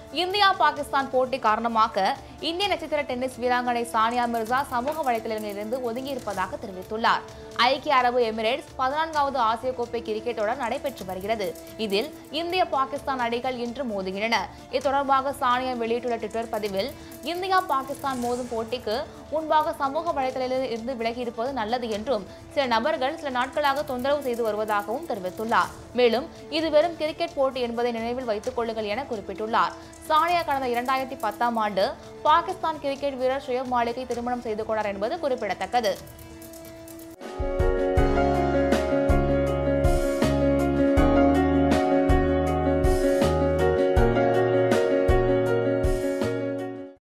India Pakistan போட்டி காரணமாக இந்திய நட்சத்திர டென்னிஸ் வீராங்கனை சானியா மிர்சா சமூக வலைதளங்களிலிருந்து ஒதுங்கியிருப்பதாக தெரிவித்துள்ளார் ஐக்கிய அரபு எமிரேட்ஸ் பதினான்காவது ஆசிய கோப்பை கிரிக்கெட் தொடர் நடைபெற்று வருகிறது இதில் இந்திய பாகிஸ்தான் அணிகள் இன்று மோதுகின்றன இது தொடர்பாக சானியா வெளியிட்டுள்ள ட்விட்டர் பதிவில் இந்தியா பாகிஸ்தான் மோதும் போட்டிக்கு முன்பாக சமூக வலைதளத்தில் இருந்து விலகி இருப்பது நல்லது என்றும் சில நபர்கள் சில நாட்களாக தொந்தரவு செய்து வருவதாகவும் தெரிவித்துள்ளார் மேலும் இது வெறும் கிரிக்கெட் போட்டி என்பதை நினைவில் வைத்துக் கொள்ளுங்கள் என குறிப்பிட்டுள்ளார் சானியா கடந்த இரண்டாயிரத்தி பத்தாம் ஆண்டு பாகிஸ்தான் கிரிக்கெட் வீரர் ஷுயப் மாலிக்கை திருமணம் செய்து கொண்டார் என்பது குறிப்பிடத்தக்கது